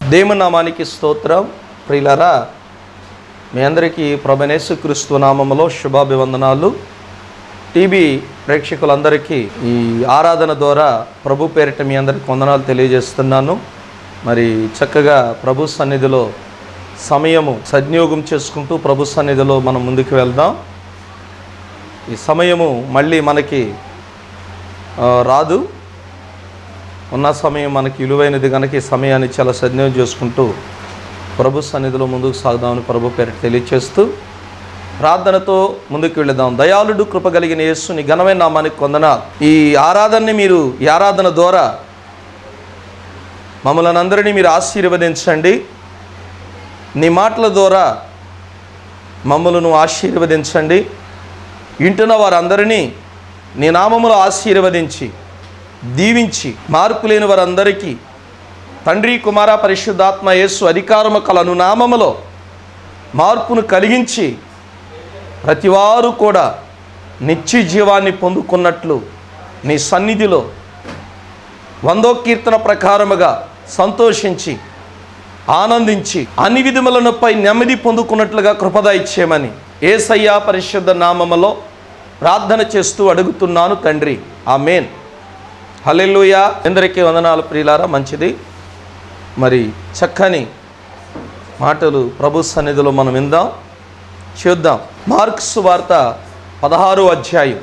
దేవునామానికి స్తోత్రం ప్రియులరా మీ అందరికీ ప్రభనేసు క్రీస్తు నామములో శుభాభివందనాలు టీవీ ప్రేక్షకులందరికీ ఈ ఆరాధన ద్వారా ప్రభు పేరిట మీ అందరికి వందనాలు తెలియజేస్తున్నాను మరి చక్కగా ప్రభు సన్నిధిలో సమయము సద్వినియోగం చేసుకుంటూ ప్రభు సన్నిధిలో మనం ముందుకు వెళ్దాం ఈ సమయము మళ్ళీ మనకి ఆ, రాదు ఉన్న సమయం మనకి విలువైనది కనుక ఈ సమయాన్ని చాలా సద్వినియోగం చేసుకుంటూ ప్రభు సన్నిధిలో ముందుకు సాగుదామని ప్రభు పేరు తెలియచేస్తూ ప్రార్థనతో ముందుకు వెళదాం దయాళుడు కృప కలిగిన యేసుని ఘనమైన నామానికి కొందన ఈ ఆరాధనని మీరు ఈ ఆరాధన ద్వారా మమ్మల్ని అందరినీ మీరు ఆశీర్వదించండి నీ మాటల ద్వారా మమ్మలను ఆశీర్వదించండి వింటున్న వారందరినీ నీ నామములో ఆశీర్వదించి దీవించి మార్పు లేని వారందరికీ తండ్రి కుమార పరిశుద్ధాత్మ యేసు అధికారము కలను నామములో మార్పును కలిగించి ప్రతివారు కూడా నిత్య జీవాన్ని పొందుకున్నట్లు నీ సన్నిధిలో వందో కీర్తన ప్రకారముగా సంతోషించి ఆనందించి అన్ని విధములనుపై నెమ్మది పొందుకున్నట్లుగా కృపద ఇచ్చేయమని ఏసయ్యా పరిశుద్ధ నామములో ప్రార్థన చేస్తూ అడుగుతున్నాను తండ్రి ఆమెన్ హల్లెలూయా అందరికీ వందనాలు ప్రియులారా మంచిది మరి చక్కని మాటలు ప్రభు సన్నిధిలో మనం విందాం చూద్దాం మార్క్స్ వార్త పదహారో అధ్యాయం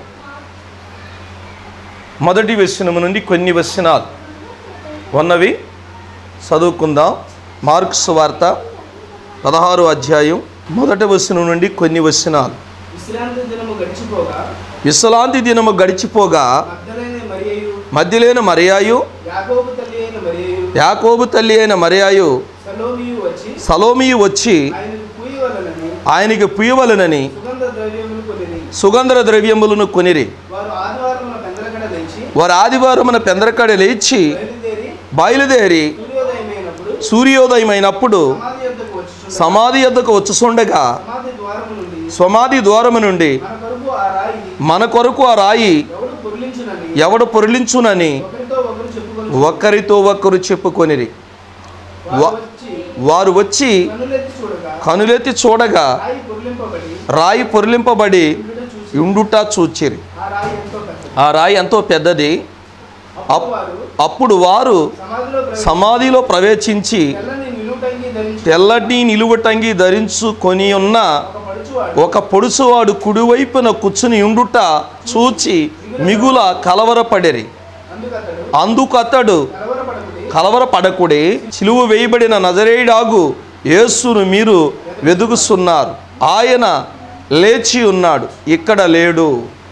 మొదటి వచనము నుండి కొన్ని వచనాలు ఉన్నవి చదువుకుందాం మార్క్స్ వార్త పదహారో అధ్యాయం మొదటి వచనం నుండి కొన్ని వచనాలు విశ్రాంతి దినము గడిచిపోగా విశ్రాంతి దినము గడిచిపోగా మగ్ధలైన మరియయు మధ్యలేని మరియాయు యాకోబు తల్లి అయిన మరియయు యాకోబు తల్లి అయిన మరియాయు సలోమియు వచ్చి సలోమియు వచ్చి ఆయనకు పూయవలనని ఆయనకి పుయ్యవలనని సుగంధ ద్రవ్యములు కొనిరి సుగంధ ద్రవ్యములను కొనిరి వారు ఆదివారమున పెందలకడ లేచి వారు ఆదివారమున పెందరకడ లేచి బయలుదేరి బయలుదేరి సూర్యోదయమైనప్పుడు సూర్యోదయమైనప్పుడు సమాధి యొద్దకు వచ్చి సమాధి యొద్దకు వచ్చుచుండగా సమాధి ద్వారము నుండి సమాధి ద్వారము నుండి మన కొరకు ఆ రాయి మన కొరకు ఆ రాయి ఎవడు పొర్లించునని ఎవడు పొరిలించునని ఒకరితో ఒకరు చెప్పుకొని ఒకరితో ఒకరు చెప్పుకొనిరి వారు వా- వచ్చి వారు వచ్చి కన్నులెత్తి చూడగా కనులెత్తి చూడగా రాయి పొర్లింపబడి రాయి పొరిలింపబడి ఉండుట చూసి ఉండుట చూచిరి ఆ రాయి ఎంతో పెద్దది ఆ రాయి ఎంతో పెద్దది అప్పుడు వారు అప్పుడు వారు సమాధిలో ప్రవేశించి సమాధిలో ప్రవేశించి తెల్లని నిలువుటంగి ధరించి తెల్లటి నిలువటంగి ధరించుకొని ఉన్న ఒక పడుచువాడు ఒక పొడుసువాడు కుడివైపున కూర్చుని ఉండుట చూచి మిగుల కలవరపడిరి అందుకతడు అందుకతడు కలవరపడకుడి కలవరపడకుడి చిలువ వేయబడిన నజరేయుడాగు యేసును మీరు వెదుగుస్తున్నారు ఆయన లేచి ఉన్నాడు ఇక్కడ లేడు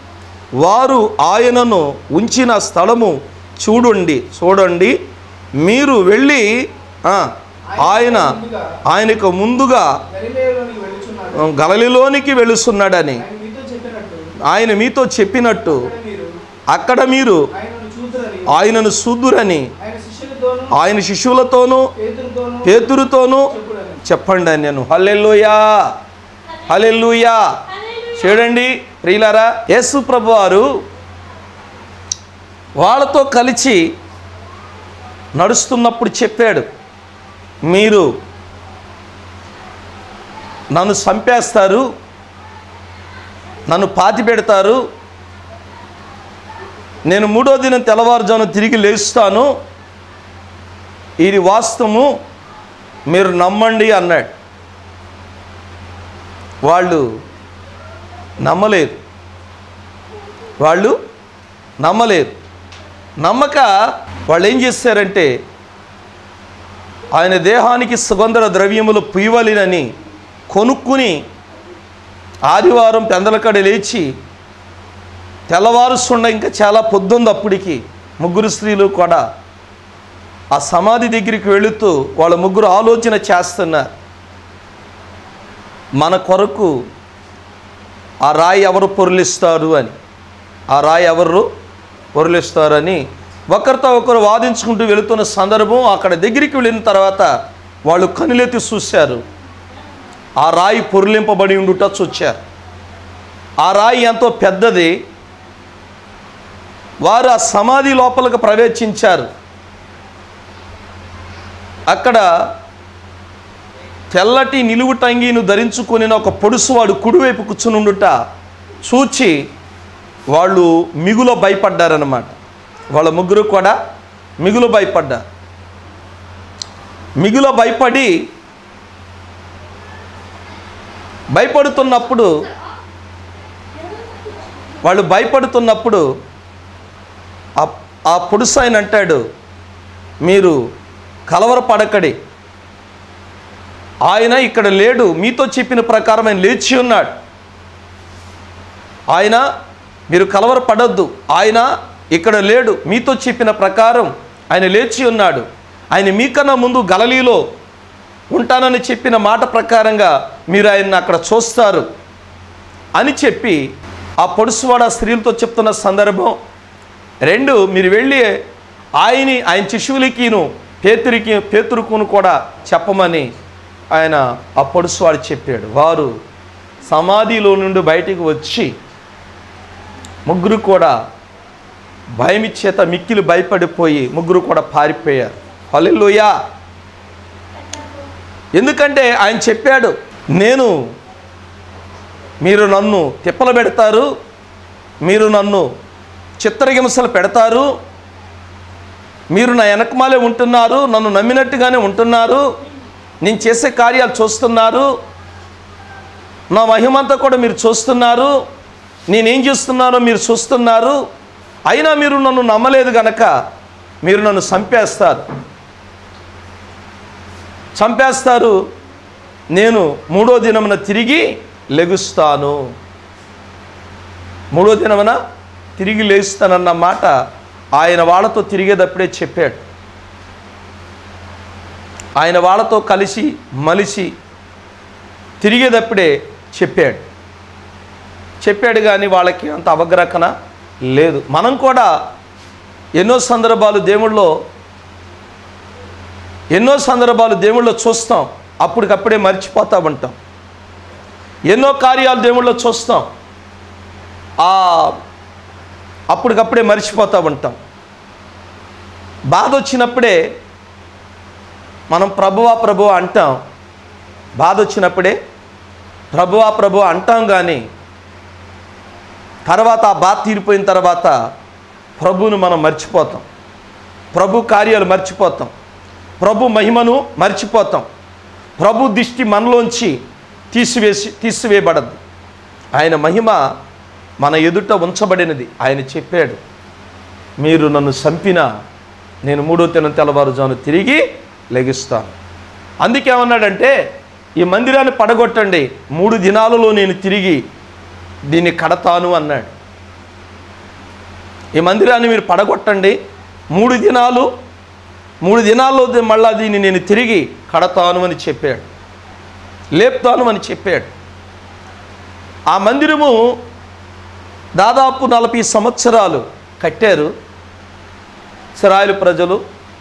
వారు ఆయనను ఉంచిన స్థలము చూడండి చూడండి మీరు వెళ్ళి ఆ, ఆయన ఆయనకు ముందుగా గలిలయలోనికి వెళ్ళుచున్నాడు గలలిలోనికి వెళుస్తున్నాడని ఆయన మీతో చెప్పినట్టు ఆయన మీతో చెప్పినట్టు ఇక్కడ మీరు అక్కడ మీరు ఆయనను చూతురని ఆయనను చూద్దురని ఆయన శిష్యులతోనూ ఆయన శిష్యులతోనూ పేతులతోనూ పేతురుతోనూ చెప్పుడని చెప్పండి అని నేను హల్లెలూయా హల్లెలూయా చూడండి ప్రియులారా యేసు ప్రభు వారు వాళ్ళతో కలిసి నడుస్తున్నప్పుడు చెప్పాడు మీరు నన్ను చంపేస్తారు నన్ను పాతి పెడతారు నేను మూడో దినం తెల్లవారుజామున తిరిగి లేస్తాను ఇది వాస్తవము మీరు నమ్మండి అన్నాడు వాళ్ళు నమ్మలేదు వాళ్ళు నమ్మలేదు నమ్మక వాళ్ళు ఏం చేశారంటే ఆయన దేహానికి సుగంధ ద్రవ్యములు పుయ్యవలినని కొనుక్కుని ఆదివారం పెందలకడ లేచి తెల్లవారుస్తుండ ఇంకా చాలా పొద్దుంది అప్పటికి ముగ్గురు స్త్రీలు కూడా ఆ సమాధి దగ్గరికి వెళుతూ వాళ్ళ ముగ్గురు ఆలోచన చేస్తున్నారు మన కొరకు ఆ రాయి ఎవరు పొరులిస్తారు అని ఆ రాయి ఎవరు పొరులిస్తారని ఒకరితో ఒకరు వాదించుకుంటూ వెళుతున్న సందర్భం అక్కడ దగ్గరికి వెళ్ళిన తర్వాత వాళ్ళు కనులెత్తి చూశారు ఆ రాయి పొరులింపబడి ఉండుట చూచారు ఆ రాయి ఎంతో పెద్దది వారు ఆ సమాధి లోపలికి ప్రవేశించారు అక్కడ తెల్లటి నిలువు టంగీను ధరించుకొని ఒక పొడుసువాడు కుడివైపు కూర్చునుండుట చూచి వాళ్ళు మిగులో భయపడ్డారన్నమాట వాళ్ళ ముగ్గురు కూడా మిగులు భయపడ్డారు మిగులో భయపడి భయపడుతున్నప్పుడు వాళ్ళు భయపడుతున్నప్పుడు ఆ- ఆ పొడుసు ఆయన అంటాడు మీరు కలవరపడకడి ఆయన ఇక్కడ లేడు మీతో చెప్పిన ప్రకారం ఆయన లేచి ఉన్నాడు ఆయన మీరు కలవరపడొద్దు ఆయన ఇక్కడ లేడు మీతో చెప్పిన ప్రకారం ఆయన లేచి ఉన్నాడు ఆయన మీకన్నా ముందు గలలీలో ఉంటానని చెప్పిన మాట ప్రకారంగా మీరు ఆయన్ని అక్కడ చూస్తారు అని చెప్పి ఆ పొడుసువాడ స్త్రీలతో చెప్తున్న సందర్భం రెండు మీరు వెళ్ళి ఆయని ఆయన శిశువులకిను పేతురికి పేతురుకును కూడా చెప్పమని ఆయన ఆ పొడుసువాడు చెప్పాడు వారు సమాధిలో నుండి బయటికి వచ్చి ముగ్గురు కూడా భయమిచ్చేత మిక్కిలి భయపడిపోయి ముగ్గురు కూడా పారిపోయారు హల్లెలూయా ఎందుకంటే ఆయన చెప్పాడు నేను మీరు నన్ను తిప్పలు పెడతారు మీరు నన్ను చిత్రహింసలు పెడతారు మీరు నా వెనకమాలే ఉంటున్నారు నన్ను నమ్మినట్టుగానే ఉంటున్నారు నేను చేసే కార్యాలు చూస్తున్నారు నా మహిమంతా కూడా మీరు చూస్తున్నారు నేనేం చేస్తున్నానో మీరు చూస్తున్నారు అయినా మీరు నన్ను నమ్మలేదు గనక మీరు నన్ను చంపేస్తారు చంపేస్తారు నేను మూడో దినమున తిరిగి లెగుస్తాను మూడో దినమున తిరిగి లేస్తానన్న మాట ఆయన వాళ్ళతో తిరిగేటప్పుడే చెప్పాడు ఆయన వాళ్ళతో కలిసి మలిసి తిరిగేటప్పుడే చెప్పాడు చెప్పాడు కానీ వాళ్ళకి అంత అవగ్రహణ లేదు మనం కూడా ఎన్నో సందర్భాలు దేవుళ్ళో ఎన్నో సందర్భాలు దేవుళ్ళో చూస్తాం అప్పటికప్పుడే మర్చిపోతా ఉంటాం ఎన్నో కార్యాలు దేవుళ్ళో చూస్తాం ఆ అప్పటికప్పుడే మర్చిపోతూ ఉంటాం బాధ వచ్చినప్పుడే మనం ప్రభువా ప్రభువా అంటాం బాధ వచ్చినప్పుడే ప్రభువా ప్రభు అంటాం కానీ తర్వాత ఆ బాధ తీరిపోయిన తర్వాత ప్రభువును మనం మర్చిపోతాం ప్రభు కార్యాలు మర్చిపోతాం ప్రభు మహిమను మర్చిపోతాం ప్రభు దిష్టి మనలోంచి తీసివేసి తీసివేయబడద్దు ఆయన మహిమ మన ఎదుట ఉంచబడినది ఆయన చెప్పాడు మీరు నన్ను చంపినా నేను మూడో తిన తెల్లవారుజాను తిరిగి లెగిస్తాను అందుకేమన్నాడంటే ఈ మందిరాన్ని పడగొట్టండి మూడు దినాలలో నేను తిరిగి దీన్ని కడతాను అన్నాడు ఈ మందిరాన్ని మీరు పడగొట్టండి మూడు దినాలు మూడు దినాల్లో ది- మళ్ళా దీన్ని నేను తిరిగి కడతాను అని చెప్పాడు లేపుతాను అని చెప్పాడు ఆ మందిరము దాదాపు నలభై సంవత్సరాలు కట్టారు ఇస్రాయేలు ప్రజలు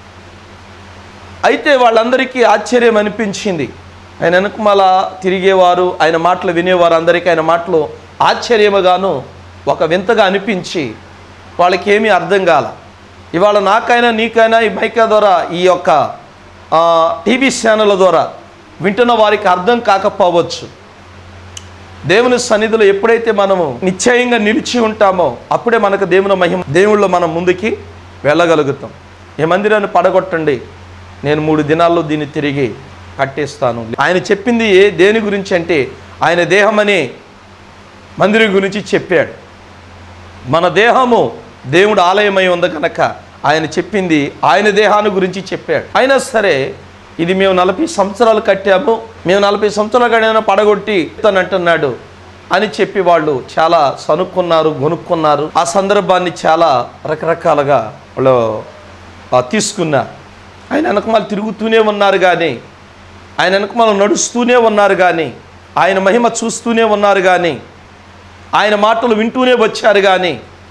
అయితే వాళ్ళందరికీ ఆశ్చర్యం అనిపించింది ఆయన వెనకమాల తిరిగేవారు ఆయన మాటలు వినేవారు అందరికీ ఆయన మాటలు ఆశ్చర్యముగాను ఒక వింతగా అనిపించి వాళ్ళకి ఏమీ అర్థం కాల ఇవాళ నాకైనా నీకైనా ఈ మైకా ద్వారా ఈ యొక్క ఆ, టీవీ ఛానళ్ళ ద్వారా వింటున్న వారికి అర్థం కాకపోవచ్చు దేవుని సన్నిధిలో ఎప్పుడైతే మనము నిశ్చయంగా నిలిచి ఉంటామో అప్పుడే మనకు దేవుని మహిమ దేవుళ్ళు మనం ముందుకి వెళ్ళగలుగుతాం ఈ మందిరాన్ని పడగొట్టండి నేను మూడు దినాల్లో దీన్ని తిరిగి కట్టేస్తాను ఆయన చెప్పింది ఏ దేని గురించి అంటే ఆయన దేహం అనే మందిరం గురించి చెప్పాడు మన దేహము దేవుడు ఆలయమై ఉంది కనుక ఆయన చెప్పింది ఆయన దేహాన్ని గురించి చెప్పాడు అయినా సరే ఇది మేము నలభై సంవత్సరాలు కట్టాము మేము నలభై సంవత్సరాలు కట్టిన పడగొట్టి తను అంటున్నాడు అని చెప్పి వాళ్ళు చాలా సనుక్కున్నారు గొనుక్కున్నారు ఆ సందర్భాన్ని చాలా రకరకాలుగా వాళ్ళు ఆ, తీసుకున్నారు ఆయన వెనకమాలు తిరుగుతూనే ఉన్నారు కానీ ఆయన వెనకమాల నడుస్తూనే ఉన్నారు కానీ ఆయన మహిమ చూస్తూనే ఉన్నారు కానీ ఆయన మాటలు వింటూనే వచ్చారు కానీ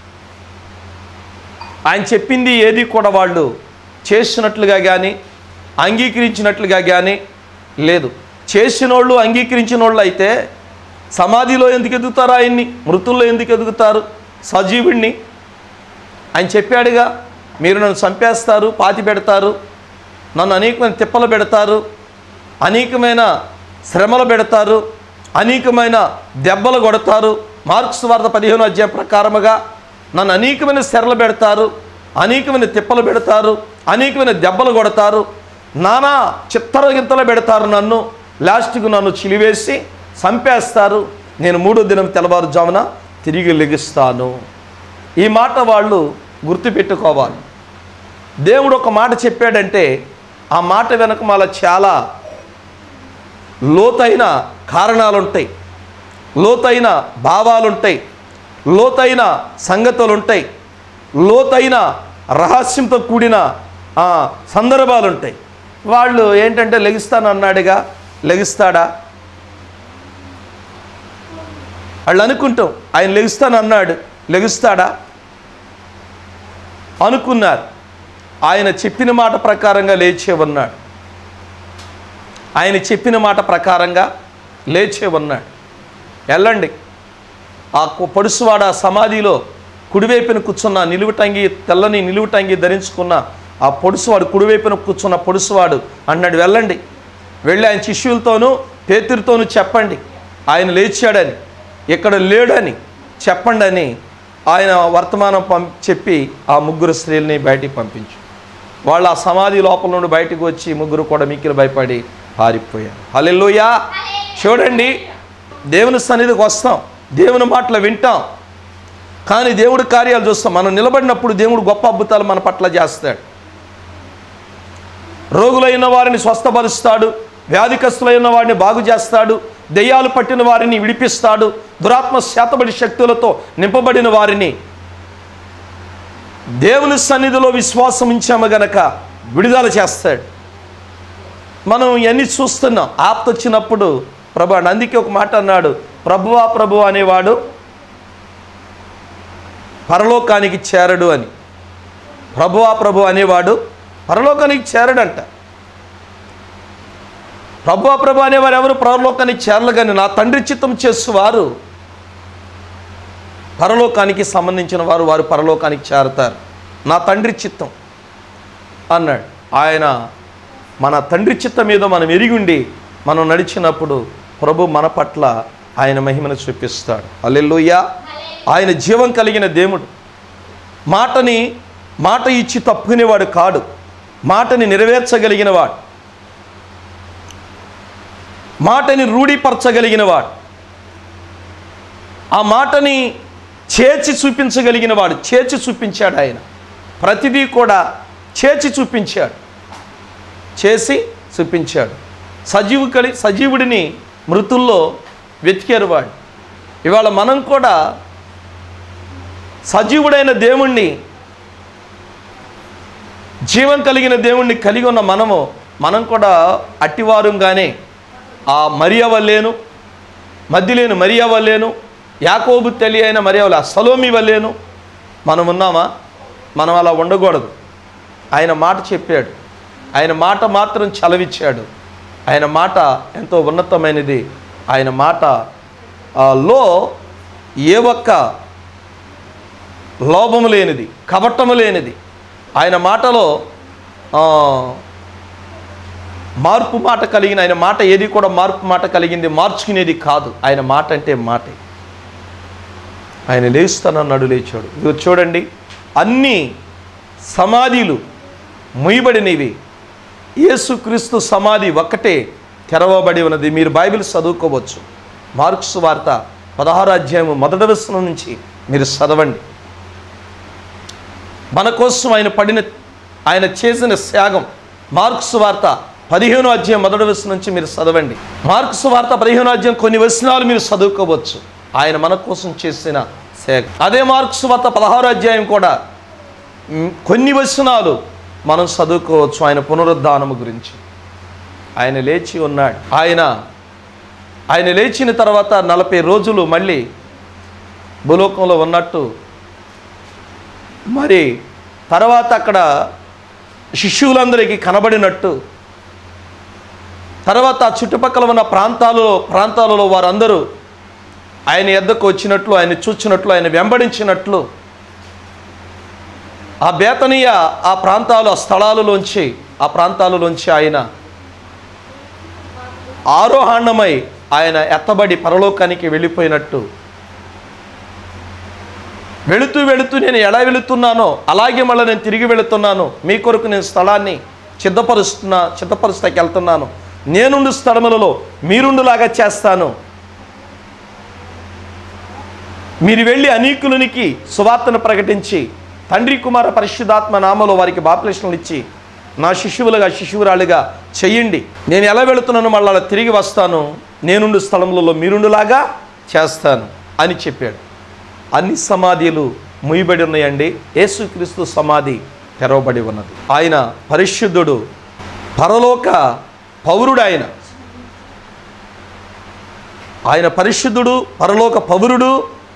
ఆయన చెప్పింది ఏది కూడా వాళ్ళు చేసినట్లుగా కానీ అంగీకరించినట్లుగా కానీ లేదు చేసిన వాళ్ళు అంగీకరించిన వాళ్ళు అయితే సమాధిలో ఎందుకు ఎదుగుతారు ఆయన్ని మృతుల్లో ఎందుకు ఎదుగుతారు సజీవుణ్ణి ఆయన చెప్పాడుగా మీరు నన్ను చంపేస్తారు పాతి పెడతారు నన్ను అనేకమైన తిప్పలు పెడతారు అనేకమైన శ్రమలు పెడతారు అనేకమైన దెబ్బలు కొడతారు మార్క్స్ వార్త పదిహేను అధ్యాయం ప్రకారముగా నన్ను అనేకమైన శరలు పెడతారు అనేకమైన తిప్పలు పెడతారు అనేకమైన దెబ్బలు కొడతారు నానా చిత్తరగింతలు పెడతారు నన్ను లాస్ట్కు నన్ను చిలివేసి చంపేస్తారు నేను మూడో దినం తెల్లవారుజామున తిరిగి లెగిస్తాను ఈ మాట వాళ్ళు గుర్తుపెట్టుకోవాలి దేవుడు ఒక మాట చెప్పాడంటే ఆ మాట వెనక మళ్ళీ చాలా లోతైన కారణాలుంటాయి లోతైన భావాలుంటాయి లోతైన సంగతులుంటాయి లోతైన రహస్యంతో కూడిన ఆ, సందర్భాలుంటాయి వాళ్ళు ఏంటంటే లెగిస్తాను అన్నాడుగా లెగిస్తాడా వాళ్ళు అనుకుంటాం ఆయన లెగుస్తాను అన్నాడు లెగుస్తాడా అనుకున్నారు ఆయన చెప్పిన మాట ప్రకారంగా లేచే ఉన్నాడు ఆయన చెప్పిన మాట ప్రకారంగా లేచే ఉన్నాడు వెళ్ళండి ఆ కు- పొడుసువాడ సమాధిలో కుడివైపున కూర్చున్న నిలువుటంగి తెల్లని నిలువుటంగి ధరించుకున్న ఆ పొడుసువాడు కుడివైపున కూర్చున్న పొడుసువాడు అన్నాడు వెళ్ళండి వెళ్ళి ఆయన శిష్యులతోనూ పేతురితోనూ చెప్పండి ఆయన లేచాడని ఇక్కడ లేడని చెప్పండి అని ఆయన వర్తమానం పం చెప్పి ఆ ముగ్గురు స్త్రీల్ని బయటికి పంపించు వాళ్ళు ఆ సమాధి లోపల నుండి బయటకు వచ్చి ముగ్గురు కూడా మిక్కిలు భయపడి పారిపోయారు హల్లెలూయా చూడండి దేవుని సన్నిధికి వస్తాం దేవుని మాటలు వింటాం కానీ దేవుడి కార్యాలు చూస్తాం మనం నిలబడినప్పుడు దేవుడు గొప్ప అద్భుతాలు మన పట్ల చేస్తాడు రోగులైన వారిని స్వస్థపరుస్తాడు వ్యాధికస్తులైన వారిని బాగు చేస్తాడు దెయ్యాలు పట్టిన వారిని విడిపిస్తాడు దురాత్మ శాతబడి శక్తులతో నింపబడిన వారిని దేవుని సన్నిధిలో విశ్వాసం ఉంచాము గనక విడుదల చేస్తాడు మనం ఇవన్నీ చూస్తున్నాం ఆప్త వచ్చినప్పుడు ప్రభు అని అందుకే ఒక మాట అన్నాడు ప్రభువా ప్రభు అనేవాడు పరలోకానికి చేరడు అని ప్రభువా ప్రభు అనేవాడు పరలోకానికి చేరడంట ప్రభువా ప్రభు అనేవారు ఎవరు పరలోకానికి చేరలు కానీ నా తండ్రి చిత్తం చేసేవారు పరలోకానికి సంబంధించిన వారు వారు పరలోకానికి చేరతారు నా తండ్రి చిత్తం అన్నాడు ఆయన మన తండ్రి చిత్తం మీద మనం ఎరిగుండి మనం నడిచినప్పుడు ప్రభు మన పట్ల ఆయన మహిమను చూపిస్తాడు అల్లెల్లుయ్యా ఆయన జీవం కలిగిన దేవుడు మాటని మాట ఇచ్చి తప్పుకునేవాడు కాడు మాటని నెరవేర్చగలిగిన వాడు మాటని రూఢీపరచగలిగిన వాడు ఆ మాటని చేర్చి చూపించగలిగిన వాడు చేర్చి చూపించాడు ఆయన ప్రతిదీ కూడా చేర్చి చూపించాడు చేసి చూపించాడు సజీవు కలి సజీవుడిని మృతుల్లో వెతికారు వాడు ఇవాళ మనం కూడా సజీవుడైన దేవుణ్ణి జీవం కలిగిన దేవుణ్ణి కలిగి ఉన్న మనము మనం కూడా అట్టివారంగానే ఆ మరియ వల్లేను మధ్యలేను మరియ వల్లేను యాకోబు తల్లి అయిన మరియ వల్ల సలోమి వల్లేను మనం ఉన్నామా మనం అలా ఉండకూడదు ఆయన మాట చెప్పాడు ఆయన మాట మాత్రం చలవిచ్చాడు ఆయన మాట ఎంతో ఉన్నతమైనది ఆయన మాట ఆ, లో ఏ ఒక్క లోభము లేనిది కపటము లేనిది ఆయన మాటలో ఆ, మార్పు మాట కలిగిన ఆయన మాట ఏది కూడా మార్పు మాట కలిగింది మార్చుకునేది కాదు ఆయన మాట అంటే మాటే ఆయన లేస్తానన్నాడు లేచాడు ఇది చూడండి అన్ని సమాధులు ముయ్యబడినవి యేసుక్రీస్తు సమాధి ఒక్కటే తెరవబడి ఉన్నది మీరు బైబిల్ చదువుకోవచ్చు మార్క్స్ వార్త పదహారు అధ్యాయం మొదటి వచనం నుంచి మీరు చదవండి మన కోసం ఆయన పడిన ఆయన చేసిన త్యాగం మార్క్స్ వార్త పదిహేను అధ్యాయం మొదటి వచనం నుంచి మీరు చదవండి మార్క్స్ వార్త పదిహేను అధ్యాయం కొన్ని వచనాలు మీరు చదువుకోవచ్చు ఆయన మన కోసం చేసిన సేగ అదే మార్క్స్ వార్త పదహారు అధ్యాయం కూడా మ్, కొన్ని వచనాలు మనం చదువుకోవచ్చు ఆయన పునరుద్ధానము గురించి ఆయన లేచి ఉన్నాడు ఆయన ఆయన లేచిన తర్వాత నలభై రోజులు మళ్ళీ భూలోకంలో ఉన్నట్టు మరి తర్వాత అక్కడ శిష్యులందరికీ కనబడినట్టు తర్వాత ఆ చుట్టుపక్కల ఉన్న ప్రాంతాలలో ప్రాంతాలలో వారందరూ ఆయన ఎద్దకు వచ్చినట్లు ఆయన చూచినట్లు ఆయన వెంబడించినట్లు ఆ బేతనీయ ఆ ప్రాంతాలు ఆ స్థలాలలోంచి ఆ ప్రాంతాలలోంచి ఆయన ఆరోహణమై ఆయన ఎత్తబడి పరలోకానికి వెళ్ళిపోయినట్టు వెళుతూ వెళుతూ నేను ఎలా వెళుతున్నానో అలాగే మళ్ళీ నేను తిరిగి వెళుతున్నాను మీ కొరకు నేను స్థలాన్ని సిద్ధపరుస్తున్నా సిద్ధపరుస్తాకి వెళ్తున్నాను నేనుండు స్థలములలో మీరుండులాగా చేస్తాను మీరు వెళ్ళి అనేకులనికి సువార్తను ప్రకటించి తండ్రి కుమార పరిశుద్ధాత్మ నామలో వారికి బాప్లేషన్లు ఇచ్చి నా శిశువులుగా శిశువురాలుగా చెయ్యండి నేను ఎలా వెళుతున్నానో మళ్ళీ అలా తిరిగి వస్తాను నేనుండు స్థలములలో మీరుండులాగా చేస్తాను అని చెప్పాడు అన్ని సమాధులు ముయ్యబడి ఉన్నాయండి యేసుక్రీస్తు సమాధి తెరవబడి ఉన్నది ఆయన పరిశుద్ధుడు పరలోక పౌరుడు ఆయన ఆయన పరిశుద్ధుడు పరలోక పౌరుడు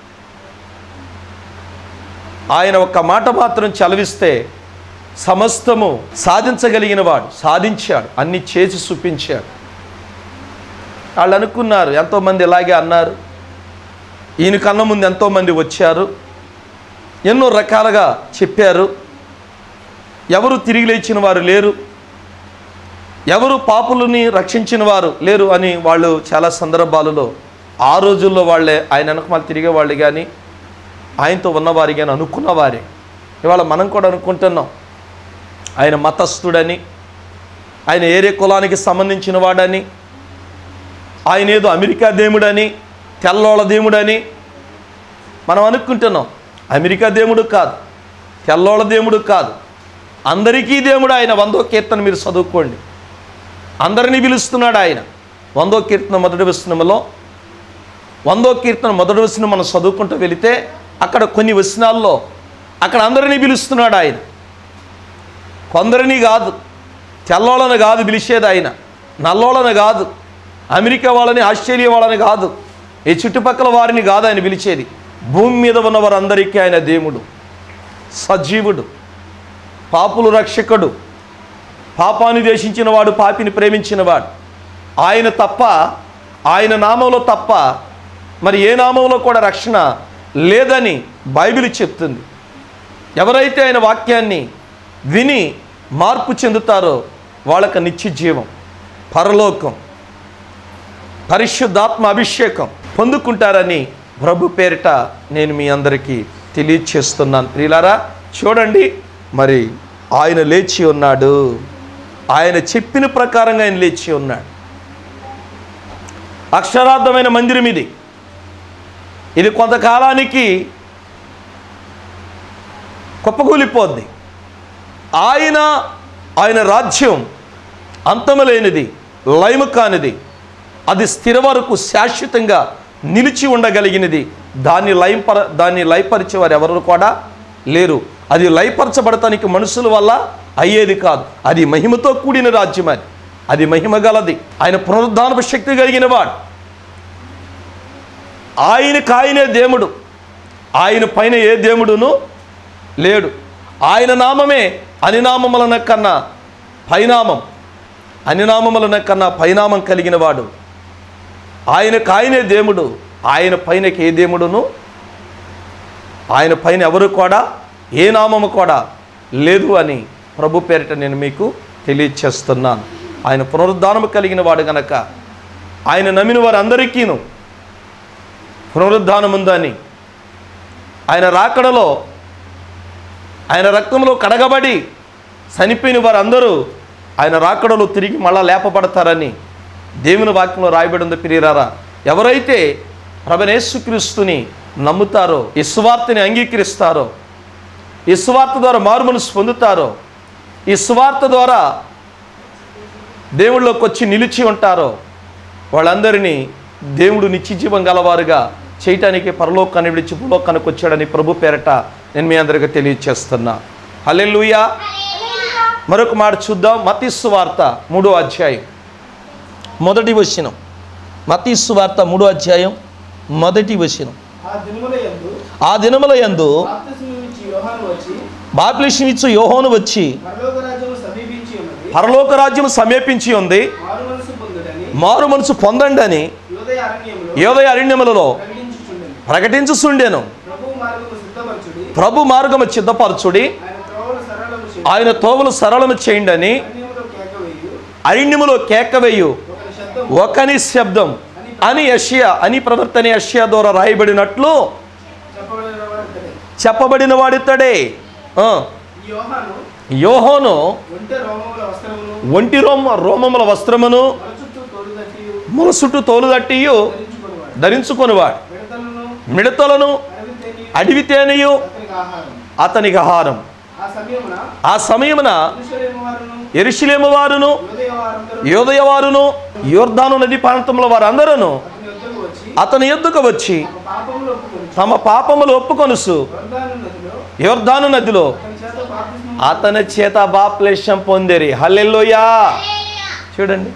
ఆయన ఒక్క మాట మాత్రం చలవిస్తే సమస్తము సాధించగలిగిన వాడు సాధించాడు అన్ని చేసి చూపించాడు వాళ్ళు అనుకున్నారు ఎంతోమంది ఇలాగే అన్నారు ఈయన కన్న ముందు ఎంతోమంది వచ్చారు ఎన్నో రకాలుగా చెప్పారు ఎవరు తిరిగి లేచిన వారు లేరు ఎవరు పాపులని రక్షించిన వారు లేరు అని వాళ్ళు చాలా సందర్భాలలో ఆ రోజుల్లో వాళ్ళే ఆయన వెనకమాల తిరిగే వాళ్ళు కానీ ఆయనతో ఉన్నవారి కానీ అనుకున్నవారే ఇవాళ మనం కూడా అనుకుంటున్నాం ఆయన మతస్థుడని ఆయన ఏరే కులానికి సంబంధించిన వాడని ఆయన ఏదో అమెరికా దేవుడని తెల్లోళ్ళ దేవుడని మనం అనుకుంటున్నాం అమెరికా దేవుడు కాదు తెల్లోళ్ళ దేవుడు కాదు అందరికీ దేవుడు ఆయన వందో కీర్తన మీరు చదువుకోండి అందరినీ పిలుస్తున్నాడు ఆయన వందో కీర్తన మొదటి వచనంలో వందో కీర్తన మొదటి వచనం మనం చదువుకుంటూ వెళితే అక్కడ కొన్ని వచనాల్లో అక్కడ అందరినీ పిలుస్తున్నాడు ఆయన కొందరిని కాదు తెల్లోళ్ళని కాదు పిలిచేది ఆయన నల్లోళ్ళని కాదు అమెరికా వాళ్ళని ఆస్ట్రేలియా వాళ్ళని కాదు ఈ చుట్టుపక్కల వారిని కాదు ఆయన పిలిచేది భూమి మీద ఉన్న వారందరికీ ఆయన దేవుడు సజీవుడు పాపులు రక్షకుడు పాపాన్ని దేశించిన వాడు పాపిని ప్రేమించినవాడు ఆయన తప్ప ఆయన నామంలో తప్ప మరి ఏ నామంలో కూడా రక్షణ లేదని బైబిల్ చెప్తుంది ఎవరైతే ఆయన వాక్యాన్ని విని మార్పు చెందుతారో వాళ్ళకి నిత్య జీవం పరలోకం పరిశుద్ధాత్మ అభిషేకం పొందుకుంటారని ప్రభు పేరిట నేను మీ అందరికీ తెలియచేస్తున్నాను ప్రియులారా చూడండి మరి ఆయన లేచి ఉన్నాడు ఆయన చెప్పిన ప్రకారంగా ఆయన లేచి ఉన్నాడు అక్షరార్థమైన మందిరం ఇది ఇది కొంతకాలానికి కుప్పకూలిపోద్ది ఆయన ఆయన రాజ్యం అంతములేనిది లయము కానిది అది స్థిర వరకు శాశ్వతంగా నిలిచి ఉండగలిగినది దాన్ని లయపర దాన్ని లయపరిచేవారు ఎవరు కూడా లేరు అది లయపరచబడటానికి మనుషుల వల్ల అయ్యేది కాదు అది మహిమతో కూడిన రాజ్యం అది అది మహిమ గలది ఆయన పునరుద్ధానపు శక్తి కలిగిన వాడు ఆయనకు ఆయనే దేవుడు ఆయన పైన ఏ దేవుడును లేడు ఆయన నామమే అనినామములన కన్నా పైనామం అనినామములన కన్నా పైనామం కలిగిన వాడు ఆయనకు ఆయనే దేవుడు ఆయన పైనకి ఏ దేవుడును ఆయన పైన ఎవరు కూడా ఏ నామము కూడా లేదు అని ప్రభు పేరిట నేను మీకు తెలియచేస్తున్నాను ఆయన పునరుద్ధానము కలిగిన వాడు గనక ఆయన నమ్మిన వారందరికీను పునరుద్ధానం ఉందని ఆయన రాకడలో ఆయన రక్తంలో కడగబడి చనిపోయిన వారందరూ ఆయన రాకడలో తిరిగి మళ్ళా లేపబడతారని దేవుని వాక్యంలో రాయబడి ఉంది పిరిరారా ఎవరైతే ప్రభనేసుక్రీస్తుని నమ్ముతారో ఈ సువార్తని అంగీకరిస్తారో ఈ సువార్త ద్వారా మారుమనసు పొందుతారో ఈ సువార్త ద్వారా దేవుళ్ళలోకి వచ్చి నిలిచి ఉంటారో వాళ్ళందరినీ దేవుడు నిత్యజీవం గలవారుగా చేయటానికి పరలోకాన్ని విడిచి భూలోకానికి వచ్చాడని ప్రభు పేరట నేను మీ అందరికీ తెలియచేస్తున్నా హల్లెలూయా మరొక మాట చూద్దాం మతీసు వార్త మూడో అధ్యాయం మొదటి వచనం మతీసు వార్త మూడో అధ్యాయం మొదటి వచనం ఆ దినముల యందు ఆ దినముల యందు బాప్తిస్మం ఇచ్చి యోహాను వచ్చి బాప్లిషమిచ్చు యోహోను వచ్చి పరలోక రాజ్యము సమీపించి ఉన్నది పరలోక రాజ్యం సమీపించి ఉంది మారు మనసు పొందుడని మారు మనసు పొందండి అని యోదయ అరణ్యములో యోదయ అరణ్యములలో ప్రకటించుచుండెను ప్రకటించుచుండెను ప్రభు మార్గము సిద్ధపరచుడి ప్రభు మార్గము సిద్ధపరచుడి ఆయన త్రోవలు సరళము చేయి ఆయన తోవలు సరళము చేయండి అని అరణ్యములో కేక వేయు అరణ్యములో కేక వేయు ఒకరి శబ్దము శబ్దం ఒక నిశ్శబ్దం అని యష్యా అని ప్రవర్తన యష్యా ద్వారా రాయబడినట్లు చెప్పబడిన వాడు చెప్పబడిన వాడితడే ఆ, ఈ యోహాను యోహోను ఒంటె రోమముల వస్త్రమును ఒంటి రోమ రోమముల వస్త్రమును మన చుట్టూ తోడు తట్టి ములసుట్టు తోలుదట్టియు ధరించుకునేవాడు ధరించుకొనివాడు మిడతలను మిడతలను అరవితేని అడవి తేనెయు అతనికి ఆహారం అతనికి ఆహారం ఆ సమయమున ఆ సమయమున మనుషులేము వారును ఎరుషులేము వారును యోదయ వారందరూ యోదయ వారును యోర్ధాను నది ప్రాంతముల వారందరూ అతని యొద్దకు వచ్చి అతని ఎద్దుకు వచ్చి ఒక పాపములు ఒప్పుకొని తమ పాపములు ఒప్పుకొనుసు వర్ధాను నదిలో యోర్ధాను నదిలో అతని చేత బాప్తిస్మం అతని చేత బాప్లేషం పొందిరి హల్లెల్లోయా చూడండి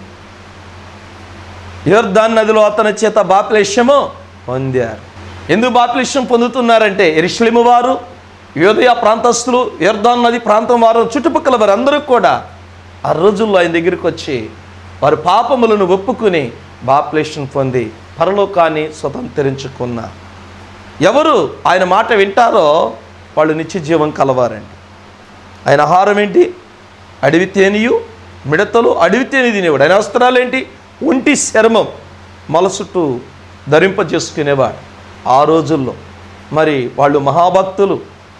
యోర్ధాన్ నదిలో అతని చేత బాప్లేషము పొందారు ఎందుకు బాప్లేషం పొందుతున్నారంటే ఎరిశ్లిము వారు యోదయ ప్రాంతస్తులు యోర్ధాన్ నది ప్రాంతం వారు చుట్టుపక్కల వారు అందరూ కూడా ఆ రోజుల్లో ఆయన దగ్గరికి వచ్చి వారి పాపములను ఒప్పుకుని బాప్లేషం పొంది పరలోకాన్ని స్వతంత్రించుకున్నారు ఎవరు ఆయన మాట వింటారో వాళ్ళు నిత్య జీవం కలవారండి ఆయన ఆహారం ఏంటి అడవి తేనియు మిడతలు అడవి తేనె తినేవాడు ఆయన వస్త్రాలు ఏంటి ఒంటి చర్మం మల చుట్టూ ధరింపజేసుకునేవాడు ఆ రోజుల్లో మరి వాళ్ళు మహాభక్తులు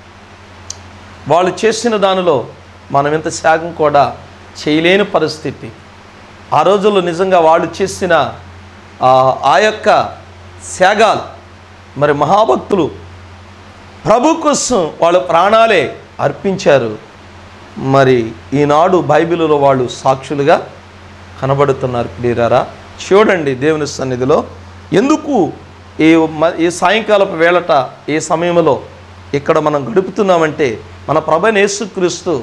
వాళ్ళు చేసిన దానిలో మనం ఇంత త్యాగం కూడా చేయలేని పరిస్థితి ఆ రోజుల్లో నిజంగా వాళ్ళు చేసిన ఆ ఆ యొక్క త్యాగాలు మరి మహాభక్తులు ప్రభు కోసం వాళ్ళ ప్రాణాలే అర్పించారు మరి ఈనాడు బైబిల్లో వాళ్ళు సాక్షులుగా కనబడుతున్నారు ప్రియరారా చూడండి దేవుని సన్నిధిలో ఎందుకు ఈ మ- ఈ సాయంకాలపు వేళట ఈ సమయంలో ఇక్కడ మనం గడుపుతున్నామంటే మన ప్రభైన యేసుక్రీస్తు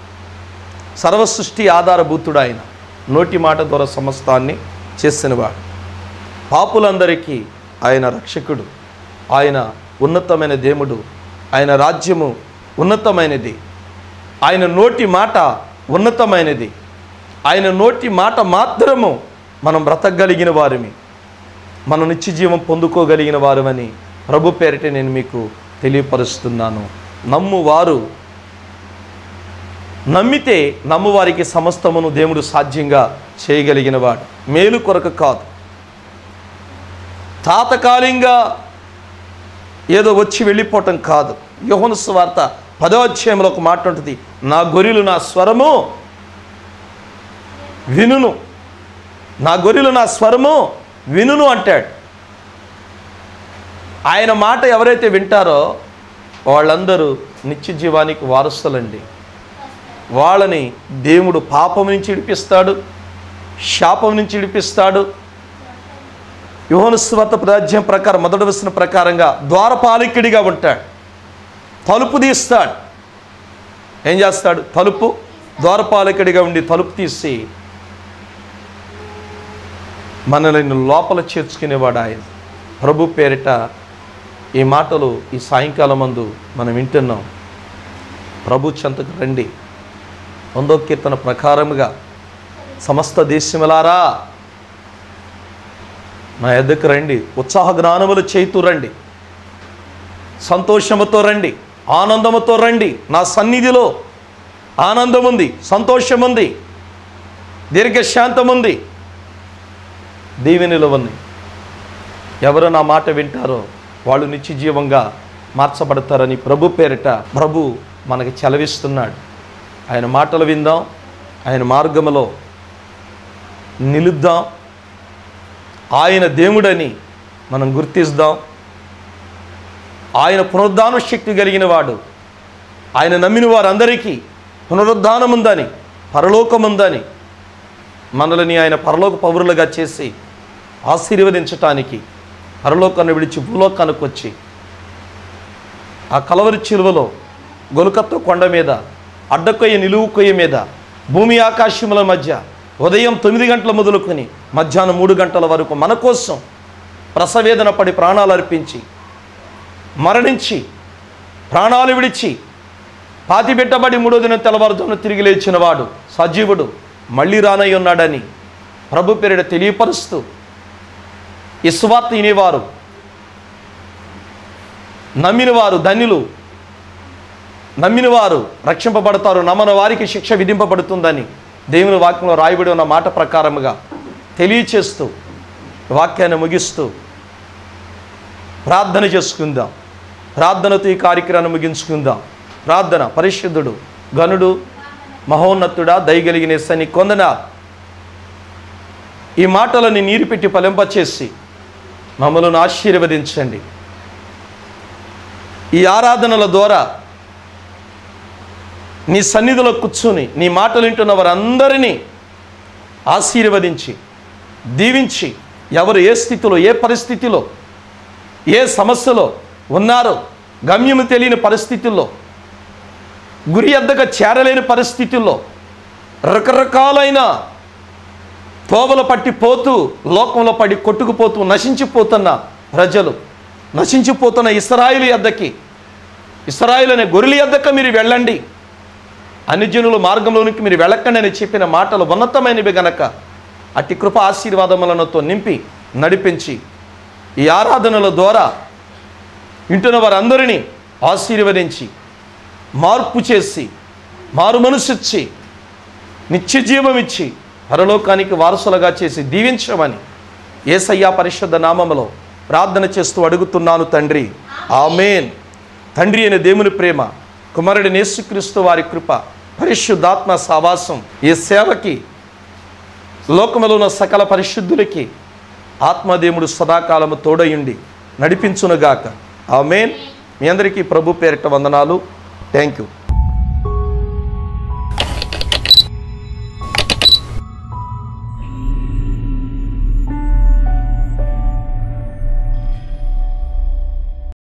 సర్వసృష్టి ఆధారభూతుడు ఆయన నోటి మాట ద్వారా సమస్తాన్ని చేసినవాడు పాపులందరికీ ఆయన రక్షకుడు ఆయన ఉన్నతమైన దేవుడు ఆయన రాజ్యము ఉన్నతమైనది ఆయన నోటి మాట ఉన్నతమైనది ఆయన నోటి మాట మాత్రము మనం బ్రతకగలిగిన వారిమి మన నిత్య జీవం పొందుకోగలిగిన వారమని ప్రభు పేరిట నేను మీకు తెలియపరుస్తున్నాను నమ్మువారు నమ్మితే నమ్మువారికి సమస్తమును దేవుడు సాధ్యంగా చేయగలిగినవాడు మేలు కొరకు కాదు తాతకాలికంగా ఏదో వచ్చి వెళ్ళిపోవటం కాదు యోహను స్వార్త పదో అధ్యాయంలో ఒక మాట ఉంటుంది నా గొర్రెలు నా స్వరము వినును నా గొర్రెలు నా స్వరము వినును అంటాడు ఆయన మాట ఎవరైతే వింటారో వాళ్ళందరూ నిత్య జీవానికి వారసులండి వాళ్ళని దేవుడు పాపం నుంచి విడిపిస్తాడు శాపం నుంచి విడిపిస్తాడు యోహను స్వార్త ప్రాజ్యం ప్రకారం మొదటి వస్తున్న ప్రకారంగా ద్వారపాలికుడిగా ఉంటాడు తలుపు తీస్తాడు ఏం చేస్తాడు తలుపు ద్వారపాలికుడిగా ఉండి తలుపు తీసి మనల్ని లోపల చేర్చుకునేవాడు ఆయన ప్రభు పేరిట ఈ మాటలు ఈ సాయంకాలం మందు మనం వింటున్నాం ప్రభు చెంతకు రండి వందో కీర్తన ప్రకారముగా సమస్త దేశములారా నా ఎద్దకు రండి ఉత్సాహ జ్ఞానములు చేతు రండి సంతోషముతో రండి ఆనందముతో రండి నా సన్నిధిలో ఆనందం ఉంది సంతోషం ఉంది దీర్ఘశాంతం ఉంది దీవెనలు ఉన్నాయి ఎవరు నా మాట వింటారో వాళ్ళు నిత్య జీవంగా మార్చబడతారని ప్రభు పేరిట ప్రభు మనకి చెలవిస్తున్నాడు ఆయన మాటలు విందాం ఆయన మార్గములో నిలుద్దాం ఆయన దేవుడని మనం గుర్తిస్తాం ఆయన పునరుద్ధాన శక్తి కలిగిన వాడు ఆయన నమ్మిన వారందరికీ పునరుద్ధానం ఉందని పరలోకం ఉందని మనల్ని ఆయన పరలోక పౌరులుగా చేసి ఆశీర్వదించటానికి పరలోకాన్ని విడిచి భూలోకానికి వచ్చి ఆ కలవరి చిలువలో గొలుకత్త కొండ మీద అడ్డకొయ్య నిలువు కొయ్య మీద భూమి ఆకాశముల మధ్య ఉదయం తొమ్మిది గంటల మొదలుకొని మధ్యాహ్నం మూడు గంటల వరకు మన కోసం ప్రసవేదన పడి ప్రాణాలు అర్పించి మరణించి ప్రాణాలు విడిచి పాతిపెట్టబడి మూడో దినం తెల్లవారుజామున తిరిగి లేచిన వాడు సజీవుడు మళ్ళీ రానై ఉన్నాడని ప్రభు పేరిట తెలియపరుస్తూ ఈ సువార్త వినేవారు నమ్మిన వారు ధన్యులు నమ్మిన వారు రక్షింపబడతారు నమ్మని వారికి శిక్ష విధింపబడుతుందని దేవుని వాక్యంలో రాయబడి ఉన్న మాట ప్రకారముగా తెలియచేస్తూ వాక్యాన్ని ముగిస్తూ ప్రార్థన చేసుకుందాం ప్రార్థనతో ఈ కార్యక్రమాన్ని ముగించుకుందాం ప్రార్థన పరిశుద్ధుడు గనుడు మహోన్నతుడా దయగలిగిన సని కొందన ఈ మాటలని నీరు పెట్టి ఫలింపచేసి మమ్మల్ని ఆశీర్వదించండి ఈ ఆరాధనల ద్వారా నీ సన్నిధిలో కూర్చుని నీ మాటలు వింటున్న వారందరినీ ఆశీర్వదించి దీవించి ఎవరు ఏ స్థితిలో ఏ పరిస్థితిలో ఏ సమస్యలో ఉన్నారో గమ్యము తెలియని పరిస్థితుల్లో గురి ఎద్దగా చేరలేని పరిస్థితుల్లో రకరకాలైన తోవలు పట్టి పోతూ లోకంలో పడి కొట్టుకుపోతూ నశించిపోతున్న ప్రజలు నశించిపోతున్న ఇస్రాయిలు ఎద్దకి ఇస్రాయిల్ అనే గొర్రెల ఎద్దక మీరు వెళ్ళండి అన్యజనుల మార్గంలోనికి మీరు వెళ్ళకండి అని చెప్పిన మాటలు ఉన్నతమైనవి గనక అట్టి కృప ఆశీర్వాదములతో నింపి నడిపించి ఈ ఆరాధనల ద్వారా వింటున్న వారందరినీ ఆశీర్వదించి మార్పు చేసి మారు మనసిచ్చి నిత్య జీవం ఇచ్చి పరలోకానికి వారసులుగా చేసి దీవించమని ఏసయ్యా పరిశుద్ధ నామములో ప్రార్థన చేస్తూ అడుగుతున్నాను తండ్రి ఆమెన్ తండ్రి అయిన దేవుని ప్రేమ కుమారుడి యేసుక్రీస్తు వారి కృప పరిశుద్ధాత్మ సావాసం ఈ సేవకి లోకములో ఉన్న సకల పరిశుద్ధులకి ఆత్మదేవుడు సదాకాలము తోడయుండి నడిపించునుగాక ఆమెన్ మీ అందరికీ ప్రభు పేరిట వందనాలు థ్యాంక్ యూ